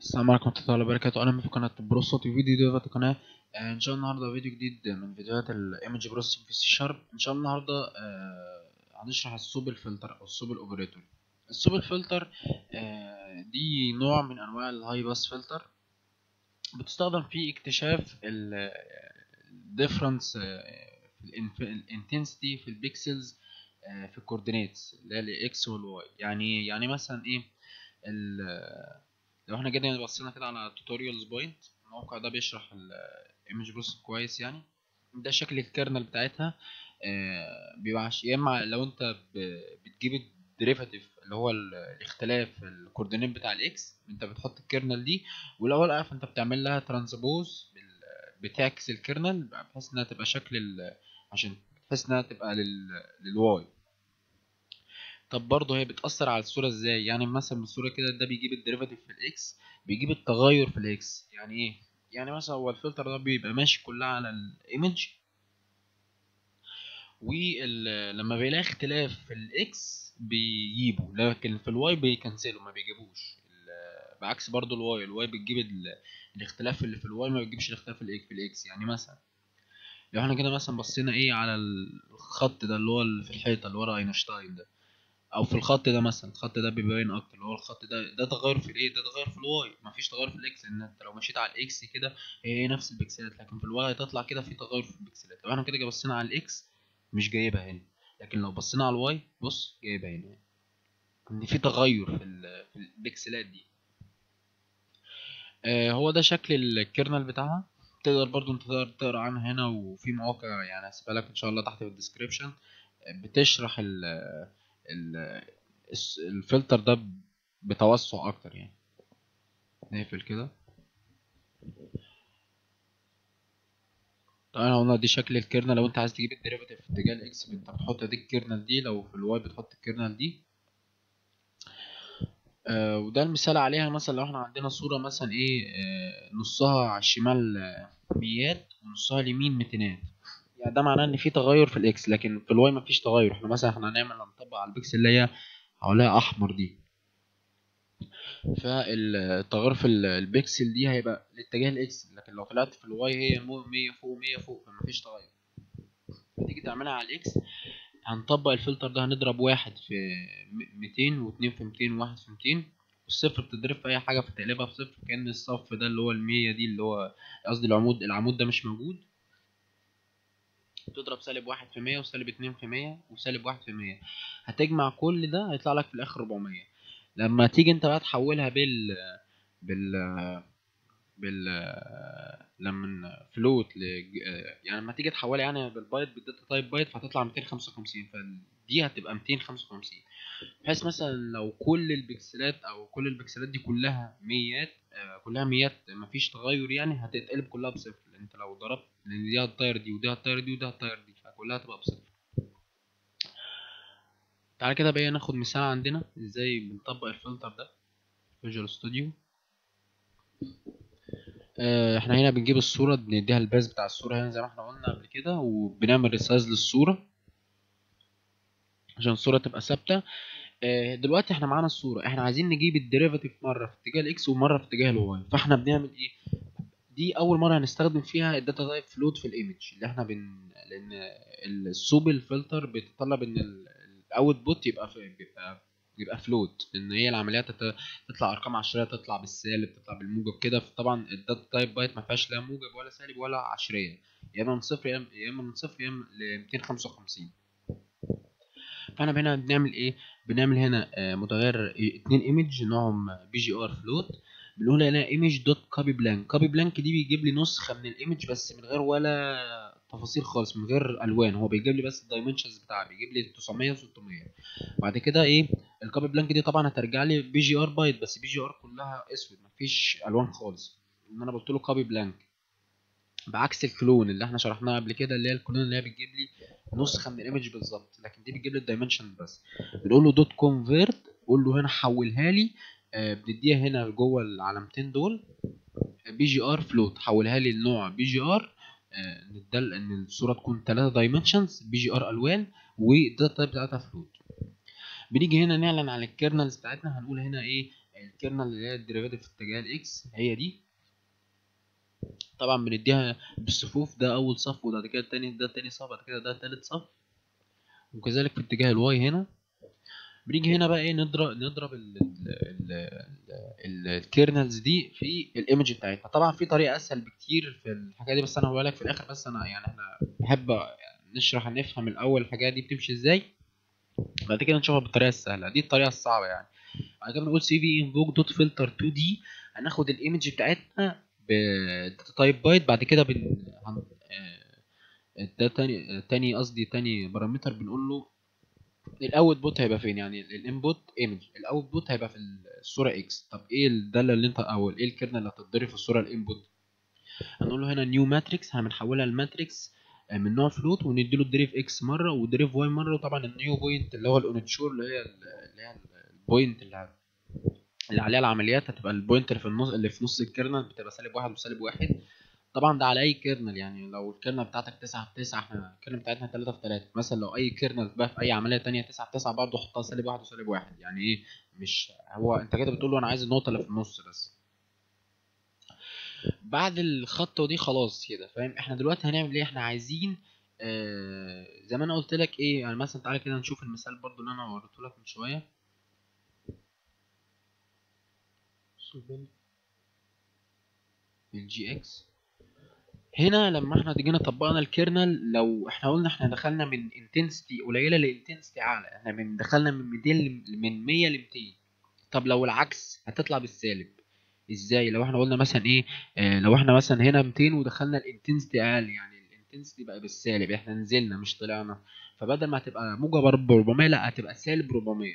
السلام عليكم ورحمة الله وبركاته أهلا بكم في قناة بروسوت وفيديو جديد في القناة آه، إن شاء الله النهاردة فيديو جديد من فيديوهات الإيمج بروسيسنج في السي شارب إن شاء الله النهاردة آه، هنشرح السوبل فلتر أو السوبل أوبريتور السوبل فلتر آه، دي نوع من أنواع الهاي باس فلتر بتستخدم في اكتشاف الديفرنس في الانتنسيتي في البيكسلز في الكوردينيتس اللي هي الاكس والواي يعني يعني مثلا ايه لو احنا جينا بصينا كده على توتوريالز بوينت الموقع ده بيشرح الايمج بروسيس كويس يعني ده شكل الكيرنل بتاعتها آه بيبقى يا اما لو انت بتجيب الديريفاتيف اللي هو الاختلاف الكوردينيت بتاع الاكس انت بتحط الكيرنل دي والاول اه فانت بتعمل لها ترانسبوز بتعكس الكيرنل بحيث انها تبقى شكل عشان بحيث انها تبقى لل... للواي طب برضه هي بتأثر على الصورة ازاي يعني مثلا الصورة كده ده بيجيب الديريفاتيف في الاكس بيجيب التغير في الاكس يعني ايه يعني مثلا هو الفلتر ده بيبقى ماشي كلها على الايمج ولما بيلاقي اختلاف في الاكس بيجيبه لكن في الواي بيكنسله ما بيجيبوش بعكس برضو الواي الواي بتجيب الاختلاف اللي في الواي ما بتجيبش الاختلاف في الاكس يعني مثلا لو احنا كده مثلا بصينا ايه على الخط ده اللي هو اللي في الحيطه اللي ورا اينشتاين ده او في الخط ده مثلا الخط ده بيبين اكتر اللي هو الخط ده ده تغير في الايه ده تغير في الواي مفيش تغير في الاكس لان انت لو مشيت على الاكس كده هي نفس البكسلات لكن في الواي هتطلع كده في تغير في البكسلات لو احنا كده بصينا على الاكس مش جايبها هنا لكن لو بصينا على الواي بص جايبها هنا ان في تغير في, في البكسلات دي آه هو ده شكل الكيرنل بتاعها تقدر برضو انت تقدر تقرا عنها هنا وفي مواقع يعني هسيبها لك ان شاء الله تحت في الديسكريبشن بتشرح ال الفلتر ده بتوسع اكتر يعني نقفل كده طبعا قلنا دي شكل الكيرنل لو انت عايز تجيب الديريفاتيف في اتجاه الاكس انت بتحط دي الكيرنل دي لو في الواي بتحط الكيرنل دي آه وده المثال عليها مثلا لو احنا عندنا صورة مثلا ايه آه نصها على الشمال ميات ونصها اليمين ميتينات يعني ده معناه ان في تغير في الاكس لكن في الواي مفيش تغير احنا مثلا احنا هنعمل هنطبق على البكسل اللي هي حواليها احمر دي فالتغير في البكسل دي هيبقى لاتجاه الاكس لكن لو طلعت في الواي هي 100 فوق 100 فوق فمفيش تغير فتيجي تعملها على الاكس هنطبق الفلتر ده هنضرب واحد في 200 واتنين في 200 وواحد في 200 والصفر بتضرب في اي حاجه فتقلبها في صفر كان الصف ده اللي هو المية دي اللي هو قصدي العمود العمود ده مش موجود تضرب سالب واحد في مية وسالب اتنين في مية وسالب واحد في مية هتجمع كل ده هيطلع لك في الاخر ربعمية لما تيجي انت بقى تحولها بال بال بال لما فلوت ل... يعني لما تيجي تحولها يعني بالبايت بالداتا تايب بايت فهتطلع 255 فدي هتبقى 255 بحيث مثلا لو كل البكسلات او كل البكسلات دي كلها ميات كلها ميات مفيش تغير يعني هتتقلب كلها بصفر لان انت لو ضربت لان دي هتطير دي ودي هتطير دي ودي هتطير دي فكلها هتبقى بصفر تعالى كده بقى ناخد مثال عندنا ازاي بنطبق الفلتر ده فيجوال ستوديو احنا هنا بنجيب الصورة بنديها الباس بتاع الصورة هنا زي ما احنا قلنا قبل كده وبنعمل ريسايز للصورة عشان الصورة تبقى ثابتة اه دلوقتي احنا معانا الصورة احنا عايزين نجيب الديريفاتيف مرة في اتجاه الاكس ومرة في اتجاه الواي فاحنا بنعمل ايه دي اول مرة هنستخدم فيها الداتا تايب فلوت في الايمج اللي احنا بن لان السوبل فلتر بيتطلب ان الاوت بوت يبقى بيبقى يبقى فلوت لان هي العمليات تطلع ارقام عشريه تطلع بالسالب تطلع بالموجب كده فطبعا الداتا تايب بايت ما فيهاش لا موجب ولا سالب ولا عشريه يا اما من صفر يا اما من صفر يا اما ل 255 فاحنا هنا بنعمل ايه بنعمل هنا متغير اتنين ايمج نوعهم بي جي ار فلوت بنقول هنا ايمج دوت كوبي بلانك كوبي بلانك دي بيجيب لي نسخه من الايمج بس من غير ولا تفاصيل خالص من غير الوان هو بيجيب لي بس الدايمنشنز بتاعها بيجيب لي 900 و 600 بعد كده ايه الكوبي بلانك دي طبعا هترجع لي بي جي ار بايت بس بي جي ار كلها اسود مفيش الوان خالص ان انا قلت له كوبي بلانك بعكس الكلون اللي احنا شرحناها قبل كده اللي هي الكلون اللي هي بتجيب لي نسخه من الايمج بالظبط لكن دي بتجيب لي الدايمنشن بس بنقول له دوت كونفيرت قول له هنا حولها لي آه بنديها هنا جوه العلامتين دول بي جي ار فلوت حولها لي لنوع بي جي ار ندل ان الصوره تكون 3 دايمنشنز بي جي ار الوان والداتا تايب بتاعتها فلوت بنيجي هنا نعلن عن الكيرنلز بتاعتنا هنقول هنا ايه الكيرنل اللي هي الديريفاتيف في اتجاه الاكس هي دي طبعا بنديها بالصفوف ده اول صف وبعد كده التاني ده تاني صف بعد كده ده تالت صف وكذلك في اتجاه الواي هنا بنيجي هنا بقى ايه نضرب نضرب الكيرنلز دي في الايمج بتاعتها طبعا في طريقه اسهل بكتير في الحاجه دي بس انا هقولها لك في الاخر بس انا يعني احنا بحب نشرح نفهم الاول الحاجه دي بتمشي ازاي بعد كده نشوفها بالطريقه السهله دي الطريقه الصعبه يعني بعد كده بنقول سي في انفوك دوت فلتر 2 دي هناخد الايمج بتاعتنا بداتا تايب بايت بعد كده بن هن... آه، ده تاني تاني قصدي تاني بارامتر بنقول له الاوت بوت هيبقى فين يعني الانبوت ايمج الاوت بوت هيبقى في الصوره اكس طب ايه الداله اللي انت او ايه الكيرنل اللي هتتضرب في الصوره الانبوت هنقول له هنا نيو ماتريكس هنحولها لماتريكس من نوع فلوت ونديله الدريف اكس مره ودريف واي مره وطبعا النيو بوينت اللي هو الاونتشور اللي هي اللي هي البوينت اللي اللي عليها العمليات هتبقى البوينت اللي في النص اللي في نص الكيرنل بتبقى سالب واحد وسالب واحد طبعا ده على اي كيرنل يعني لو الكيرنل بتاعتك 9 في 9 احنا الكيرنل بتاعتنا 3 في 3 مثلا لو اي كيرنل بقى في اي عمليه تانية 9 في 9 برضه حطها سالب واحد وسالب واحد يعني ايه مش هو انت كده بتقول له انا عايز النقطه اللي في النص بس بعد الخطوه دي خلاص كده فاهم احنا دلوقتي هنعمل ايه احنا عايزين آه زي ما انا قلت لك ايه يعني مثلا تعالى كده نشوف المثال برضو اللي انا وريته لك من شويه الجي اكس هنا لما احنا جينا طبقنا الكيرنل لو احنا قلنا احنا دخلنا من انتنسيتي قليله لانتنسيتي اعلى احنا من دخلنا من 200 ل- من 100 ل 200 طب لو العكس هتطلع بالسالب ازاي لو احنا قلنا مثلا ايه اه لو احنا مثلا هنا 200 ودخلنا الانتنسيتي اقل يعني الانتنسيتي بقى بالسالب احنا نزلنا مش طلعنا فبدل ما هتبقى موجب 400 لا هتبقى سالب 400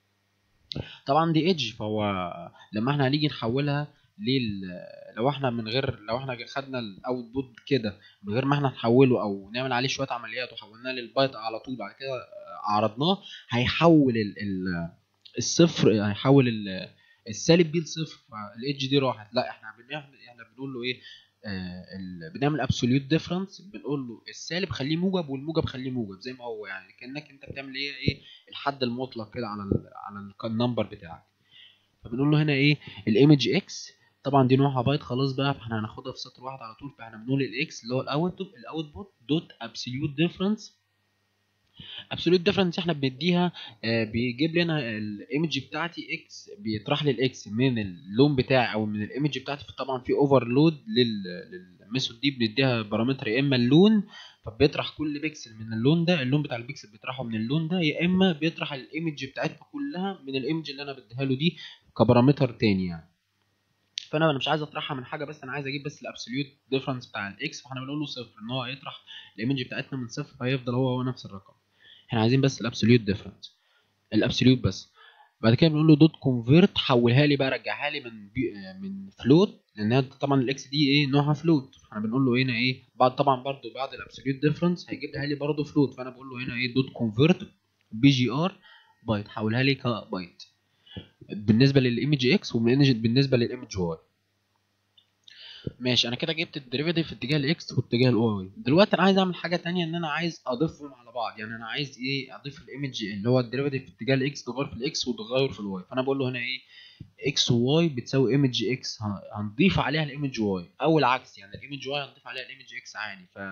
طبعا دي ايدج فهو لما احنا هنيجي نحولها لل لو احنا من غير لو احنا خدنا الاوت بوت كده من غير ما احنا نحوله او نعمل عليه شويه عمليات وحولناه للبايت على طول بعد كده عرضناه هيحول ال ال الصفر هيحول ال- السالب بيه لصفر الايدج دي راحت لا احنا بنعمل احنا بنقول له ايه آه ال- بنعمل ابسوليوت ديفرنس بنقول له السالب خليه موجب والموجب خليه موجب زي ما هو يعني كانك انت بتعمل ايه ايه الحد المطلق كده على ال على ال- النمبر بتاعك فبنقول له هنا ايه الايمج اكس طبعا دي نوعها بايت خلاص بقى فاحنا هناخدها في سطر واحد على طول فاحنا بنقول الاكس اللي هو الاوت الاوتبوت دوت ابسوليوت ديفرنس ابسوليوت ديفرنس احنا بنديها آه، بيجيب لنا الايمج بتاعتي اكس بيطرح لي الاكس من اللون بتاعي او من الايمج بتاعتي طبعا في اوفرلود للميثود دي بنديها بارامتر يا اما اللون فبيطرح كل بيكسل من اللون ده اللون بتاع البيكسل بيطرحه من اللون ده يا اما بيطرح الايمج بتاعتنا كلها من الايمج اللي انا بديها له دي كبارامتر تاني يعني فانا انا مش عايز اطرحها من حاجه بس انا عايز اجيب بس الابسوليوت ديفرنس بتاع الاكس فاحنا بنقول له صفر ان هو هيطرح الايمج بتاعتنا من صفر فهيفضل هو هو نفس الرقم احنا عايزين بس الابسوليوت ديفرنس الابسوليوت بس بعد كده بنقول له دوت كونفيرت حولها لي بقى رجعها لي من بي من فلوت لان طبعا الاكس دي ايه نوعها فلوت فاحنا بنقول له هنا ايه بعد طبعا برضو بعد الابسوليوت ديفرنس هيجيب لي برضو فلوت فانا بقول له هنا ايه دوت كونفيرت بي جي ار بايت حولها لي كبايت بالنسبه للايمج اكس وبالنسبه للايمج واي ماشي انا كده جبت الديريفيتيف في اتجاه الاكس واتجاه الواي دلوقتي انا عايز اعمل حاجه تانية ان انا عايز اضيفهم على بعض يعني انا عايز ايه اضيف الايمج اللي هو الديريفيتيف في اتجاه الاكس تغير في الاكس وتغير في الواي فانا بقول له هنا ايه اكس وواي بتساوي ايمج اكس هنضيف عليها الايمج واي او العكس يعني الايمج واي هنضيف عليها الايمج اكس عادي ف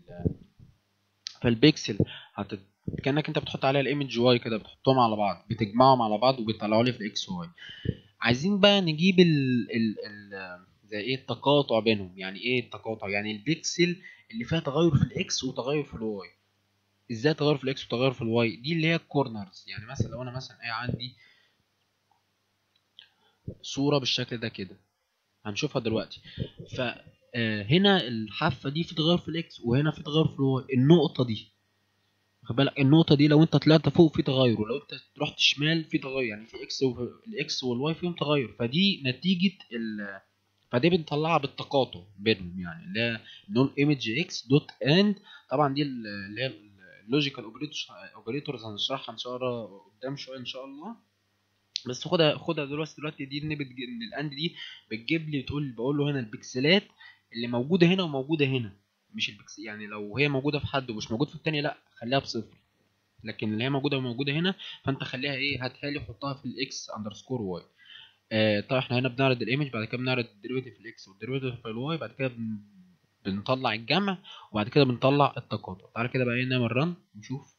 فالبيكسل هت... كانك انت بتحط عليها الايمج واي كده بتحطهم على بعض بتجمعهم على بعض وبيطلعوا لي في الاكس واي عايزين بقى نجيب ال ال ال زي ايه التقاطع بينهم يعني ايه التقاطع يعني البيكسل اللي فيها تغير في الاكس وتغير في الواي ازاي تغير في الاكس وتغير في الواي دي اللي هي الكورنرز يعني مثلا لو انا مثلا ايه عندي صورة بالشكل ده كده هنشوفها دلوقتي فهنا الحافة دي في تغير في الاكس وهنا في تغير في الواي النقطة دي خد بالك النقطة دي لو انت طلعت فوق في تغير ولو انت رحت شمال في تغير يعني في اكس والاكس والواي فيهم تغير فدي نتيجة ال فدي بنطلعها بالتقاطع بينهم يعني اللي هي نقول ايمج اكس دوت اند طبعا دي اللي هي اللوجيكال اوبريتورز هنشرحها ان شاء الله قدام شويه ان شاء الله بس خدها خدها دلوقتي دلوقتي دي ان بتج... ان الاند دي بتجيب لي بتقول بقول له هنا البكسلات اللي موجوده هنا وموجوده هنا مش البكس يعني لو هي موجوده في حد ومش موجود في التاني لا خليها بصفر لكن اللي هي موجوده وموجوده هنا فانت خليها ايه هاتها لي حطها في الاكس اندرسكور واي آه طبعا احنا هنا بنعرض الايمج بعد كده بنعرض الديريفيتيف في الاكس والديريفيتيف في الواي بعد كده بن- بنطلع الجمع وبعد كده بنطلع التقاطع تعالى كده بقى ايه نعمل رن نشوف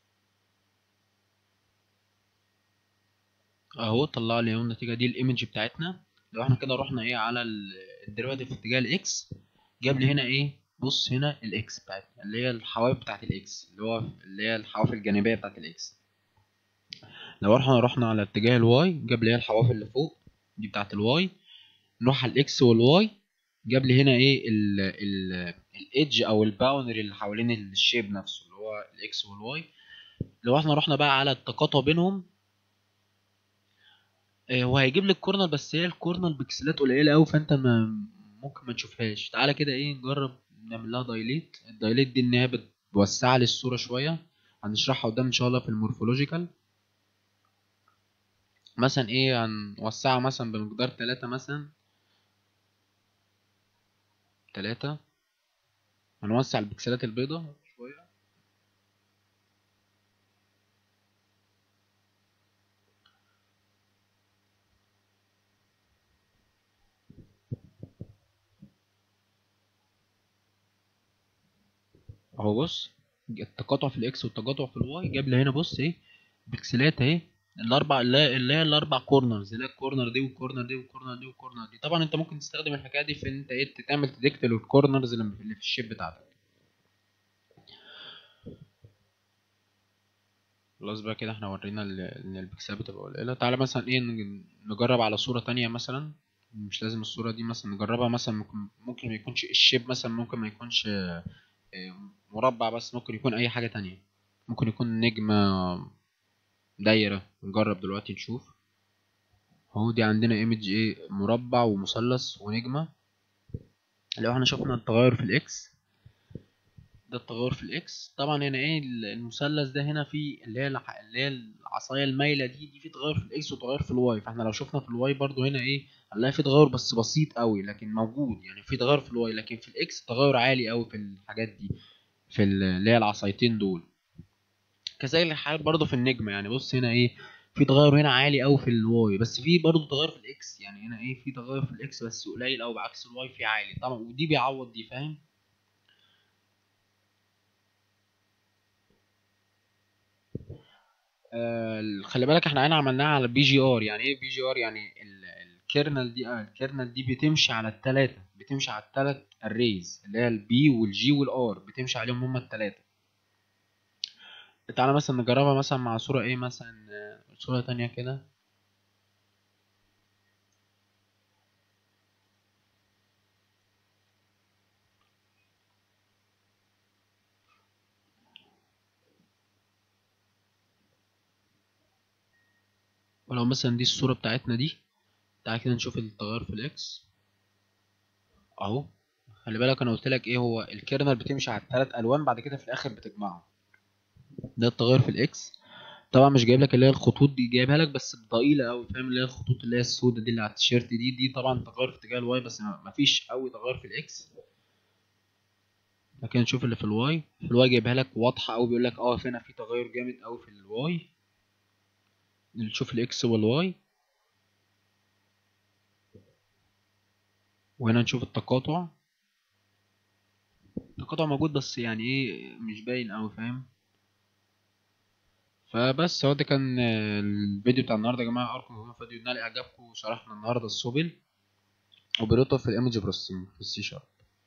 اهو طلع لي اهو النتيجه دي الايمج بتاعتنا لو احنا كده رحنا ايه على الديريفيتيف في اتجاه الاكس جاب لي هنا ايه بص هنا الاكس بتاعتنا اللي هي الحواف بتاعت الاكس اللي هو اللي هي الحواف الجانبيه بتاعت الاكس لو احنا رحنا على اتجاه الواي جاب لي هي الحواف اللي فوق دي بتاعت الواي نروح على الاكس والواي جاب لي هنا ايه ال ال الايدج او الباوندري اللي حوالين الشيب نفسه اللي هو الاكس والواي لو احنا رحنا بقى على التقاطع بينهم آه، هو هيجيب لك كورنر بس هي الكورنر بكسلات قليله قوي فانت ما ممكن ما تشوفهاش تعالى كده ايه نجرب نعمل لها دايليت الدايليت دي ان هي بتوسع لي الصوره شويه هنشرحها قدام ان شاء الله في المورفولوجيكال مثلا ايه هنوسعها مثلا بمقدار تلاتة مثلا تلاتة هنوسع البكسلات البيضاء شوية اهو بص التقاطع في الاكس والتقاطع في الواي جاب لي هنا بص ايه بكسلات اهي الاربع اللي هي اللي هي الاربع كورنرز اللي هي الكورنر دي والكورنر دي والكورنر دي والكورنر دي طبعا انت ممكن تستخدم الحكايه دي في ان انت ايه تعمل تديكت للكورنرز اللي اللي في الشيب بتاعتك خلاص بقى كده احنا ورينا ال- ان البكسلات بتبقى قليله تعالى مثلا ايه نج- نجرب على صوره تانية مثلا مش لازم الصوره دي مثلا نجربها مثلا ممكن ممكن ما يكونش الشيب مثلا ممكن ما يكونش آه، مربع بس ممكن يكون اي حاجه تانية ممكن يكون نجمه دايره نجرب دلوقتي نشوف اهو دي عندنا ايمج ايه مربع ومثلث ونجمه لو احنا شفنا التغير في الاكس ده التغير في الاكس طبعا هنا ايه ال- المثلث ده هنا في اللي هي الع- اللي هي العصايه المايله دي دي في تغير في الاكس وتغير في الواي فاحنا لو شفنا في الواي برضو هنا ايه هنلاقي في تغير بس بسيط قوي لكن موجود يعني في تغير في الواي لكن في الاكس تغير عالي قوي في الحاجات دي في ال- اللي هي العصايتين دول كذلك الحال برضو في النجمه يعني بص هنا ايه في تغير هنا عالي قوي في الواي بس في برضو تغير في الاكس يعني هنا ايه في تغير في الاكس بس قليل قوي بعكس الواي في عالي طبعا ودي بيعوض دي فاهم آه، خلي بالك احنا هنا عملناها على بي جي ار يعني ايه بي جي ار يعني ال- الكيرنل دي اه الكيرنل دي بتمشي على التلاتة بتمشي على التلات الريز اللي هي البي والجي والار بتمشي عليهم هما التلاتة تعالى مثلا نجربها مثلا مع صورة ايه مثلا آه، صورة تانية كده ولو مثلا دي الصورة بتاعتنا دي تعالى كده نشوف التغير في الاكس اهو خلي بالك انا قلت لك ايه هو الكيرنل بتمشي على التلات الوان بعد كده في الاخر بتجمعهم ده التغير في الاكس طبعا مش جايب لك اللي هي الخطوط دي جايبها لك بس ضئيله قوي فاهم اللي هي الخطوط اللي هي السوداء دي اللي على التيشيرت دي دي طبعا تغير في اتجاه الواي بس ما- مفيش قوي تغير في الاكس لكن نشوف اللي في الواي في الواي جايبها لك واضحه قوي بيقول لك اه هنا في تغير جامد قوي في الواي نشوف الاكس والواي وهنا نشوف التقاطع التقاطع موجود بس يعني ايه مش باين قوي فاهم فبس هو ده كان آه، الفيديو بتاع النهارده يا جماعه ارجو يكون فيديو نال اعجابكم شرحنا النهارده السبل وبريتو في الايمج بروسيسنج في السي شارب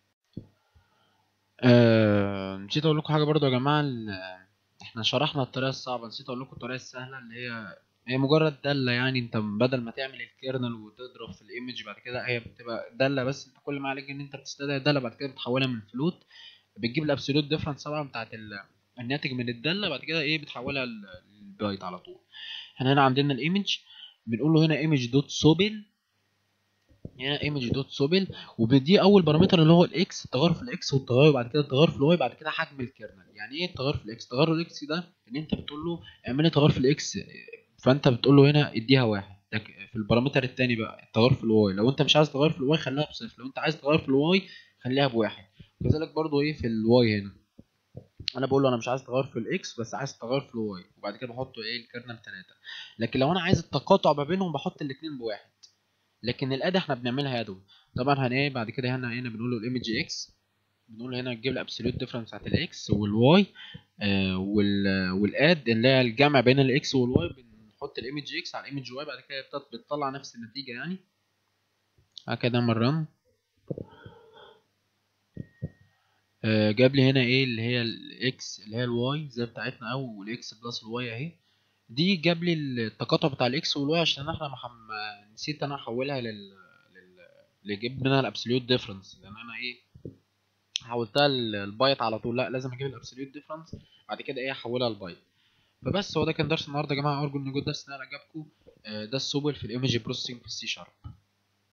آه نسيت اقول لكم حاجه برضو يا جماعه ال- احنا شرحنا الطريقه الصعبه نسيت اقول لكم الطريقه السهله اللي هي هي مجرد داله يعني انت بدل ما تعمل الكيرنل وتضرب في الايمج بعد كده هي بتبقى داله بس انت كل ما عليك ان انت بتستدعي داله بعد كده بتحولها من فلوت بتجيب الابسولوت ديفرنس طبعا بتاعت ال- الناتج من الداله بعد كده ايه بتحولها ل- للبايت على طول احنا هنا عندنا الايمج بنقول له هنا ايمج دوت سوبل هنا ايمج دوت سوبل وبدي اول بارامتر اللي هو الاكس التغير في الاكس والتغير بعد كده التغير في الواي بعد كده حجم الكيرنل يعني ايه التغير في الاكس التغير في الاكس ده ان انت بتقول له اعمل لي تغير في الاكس فانت بتقول له هنا اديها واحد لكن في البارامتر التاني بقى التغير في الواي لو انت مش عايز تغير في الواي خليها بصفر لو انت عايز تغير في الواي خليها بواحد وكذلك برضو ايه في الواي هنا انا بقول له انا مش عايز تغير في الاكس بس عايز تغير في الواي وبعد كده بحط ايه الكيرنل 3 لكن لو انا عايز التقاطع ما بينهم بحط الاثنين بواحد لكن الاد احنا بنعملها يدوي طبعا هن ايه بعد كده هنا هنا بنقول له الايمج اكس بنقول هنا تجيب الابسوليوت ديفرنس بتاعت الاكس والواي آه وال والاد اللي هي الجمع بين الاكس والواي بنحط الايمج اكس على الايمج واي بعد كده بتط- بتطلع نفس النتيجه يعني هكذا مرة آه جاب لي هنا ايه اللي هي الاكس اللي هي الواي زي بتاعتنا او الاكس بلس الواي اهي دي جاب لي التقاطع بتاع الاكس والواي عشان احنا ما حم... نسيت انا احولها لل لل اللي يجيب منها الابسوليوت ديفرنس لان انا ايه حولتها للبايت على طول لا لازم اجيب الابسوليوت ديفرنس بعد كده ايه احولها لبايت فبس هو ده كان درس النهارده يا جماعه ارجو ان يكون درس نال عجبكم آه، ده السبل في الايمج بروسيسنج في السي شارب